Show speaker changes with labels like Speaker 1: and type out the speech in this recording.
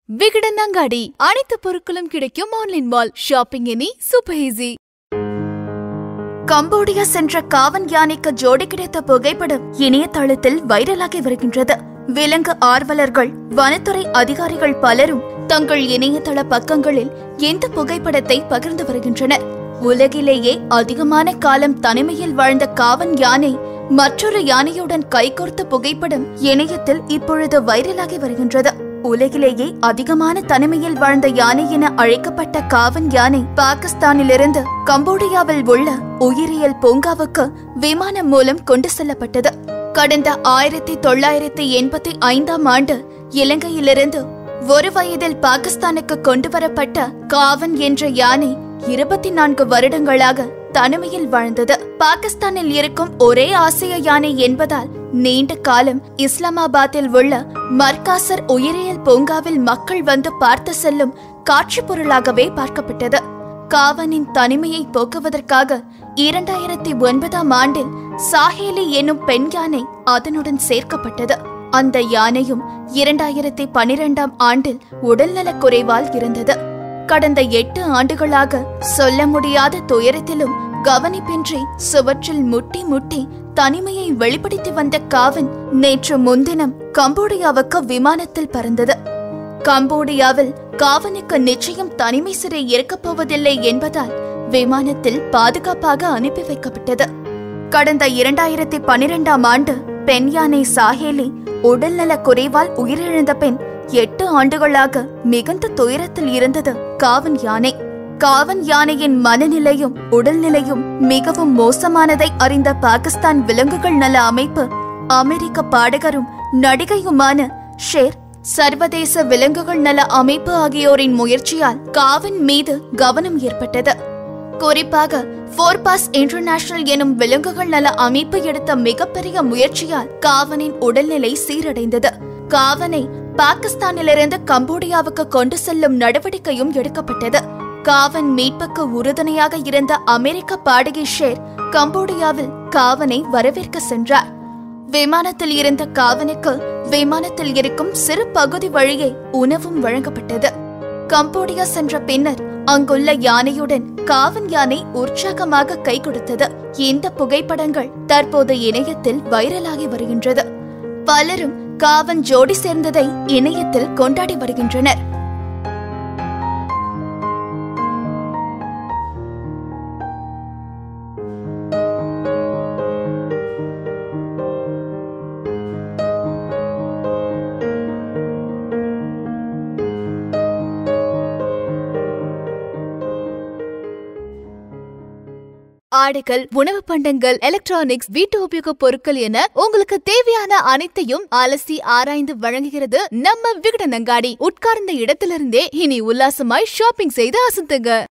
Speaker 1: விகடன் அங்காடி அனைத்து பொருட்களும் கிடைக்கும் ஆன்லைன் மால் ஷாப்பிங் இனி சூப்பர் ஈஸி
Speaker 2: கம்போடியா சென்ற காவன் யானைக்கு ஜோடி கிடைத்த புகைப்படம் இணையதளத்தில் வைரலாகி வருகின்றது விலங்கு ஆர்வலர்கள் வனத்துறை அதிகாரிகள் பலரும் தங்கள் இணையதள பக்கங்களில் இந்த புகைப்படத்தை பகிர்ந்து வருகின்றனர் உலகிலேயே அதிகமான காலம் தனிமையில் வாழ்ந்த காவன் யானை மற்றொரு யானையுடன் கைகோர்த்த புகைப்படம் இணையத்தில் இப்பொழுது வைரலாகி வருகின்றது உலகிலேயே அதிகமான தனிமையில் வாழ்ந்த யானை என அழைக்கப்பட்ட காவன் யானை பாகிஸ்தானிலிருந்து கம்போடியாவில் உள்ள உயிரியல் பூங்காவுக்கு விமானம் மூலம் கொண்டு செல்லப்பட்டது கடந்த ஆயிரத்தி தொள்ளாயிரத்தி எண்பத்தி ஐந்தாம் ஆண்டு இலங்கையிலிருந்து ஒரு வயதில் பாகிஸ்தானுக்கு கொண்டு வரப்பட்ட காவன் என்ற யானை இருபத்தி நான்கு வருடங்களாக தனிமையில் வாழ்ந்தது பாகிஸ்தானில் இருக்கும் ஒரே ஆசிய யானை என்பதால் நீண்ட காலம் இஸ்லாமாபாத்தில் உள்ள மர்காசர் உயிரியல் பூங்காவில் மக்கள் வந்து பார்த்து செல்லும் காட்சி பொருளாகவே பார்க்கப்பட்டது காவனின் தனிமையை போக்குவதற்காக இரண்டாயிரத்தி ஒன்பதாம் ஆண்டில் சாஹேலி என்னும் பெண் யானை அதனுடன் சேர்க்கப்பட்டது அந்த யானையும் இரண்டாயிரத்தி பனிரெண்டாம் ஆண்டில் உடல்நலக் குறைவால் இருந்தது கடந்த எட்டு ஆண்டுகளாக சொல்ல முடியாத துயரத்திலும் கவனிப்பின்றி சுவற்றில் முட்டி முட்டி தனிமையை வெளிப்படுத்தி வந்த காவன் நேற்று முன்தினம் கம்போடியாவுக்கு விமானத்தில் பறந்தது கம்போடியாவில் காவனுக்கு நிச்சயம் தனிமை சிறை இருக்கப் போவதில்லை என்பதால் விமானத்தில் பாதுகாப்பாக அனுப்பி வைக்கப்பட்டது கடந்த இரண்டாயிரத்தி பனிரெண்டாம் ஆண்டு பெண் யானை சாஹேலி உடல்நல குறைவால் உயிரிழந்த பெண் எட்டு ஆண்டுகளாக மிகுந்த துயரத்தில் இருந்தது காவன் யானை காவன் யானையின் மனநிலையும் உடல்நிலையும் மிகவும் மோசமானதை அறிந்த பாகிஸ்தான் விலங்குகள் நல அமைப்பு அமெரிக்க பாடகரும் நடிகையுமான ஷேர் சர்வதேச விலங்குகள் நல அமைப்பு ஆகியோரின் முயற்சியால் காவன் மீது கவனம் ஏற்பட்டது குறிப்பாக போர்பாஸ் இன்டர்நேஷனல் எனும் விலங்குகள் நல அமைப்பு எடுத்த மிகப்பெரிய முயற்சியால் காவனின் உடல்நிலை சீரடைந்தது காவனை பாகிஸ்தானிலிருந்து கம்போடியாவுக்கு கொண்டு செல்லும் நடவடிக்கையும் எடுக்கப்பட்டது காவன் மீட்புக்கு உறுதுணையாக இருந்த அமெரிக்க பாடகி ஷேர் கம்போடியாவில் காவனை வரவேற்க சென்றார் விமானத்தில் இருந்த காவனுக்கு விமானத்தில் இருக்கும் சிறு பகுதி வழியே உணவும் வழங்கப்பட்டது கம்போடியா சென்ற பின்னர் அங்குள்ள யானையுடன் காவன் யானை உற்சாகமாக கை கொடுத்தது இந்த புகைப்படங்கள் தற்போது இணையத்தில் வைரலாகி வருகின்றது பலரும் காவன் ஜோடி சேர்ந்ததை இணையத்தில் கொண்டாடி வருகின்றனர்
Speaker 1: ஆடைகள் உணவு பண்டங்கள் எலக்ட்ரானிக்ஸ் வீட்டு உபயோக பொருட்கள் என உங்களுக்கு தேவையான அனைத்தையும் அலசி ஆராய்ந்து வழங்குகிறது நம்ம விகடன் அங்காடி உட்கார்ந்த இடத்திலிருந்தே இனி உல்லாசமாய் ஷாப்பிங் செய்து அசத்துங்க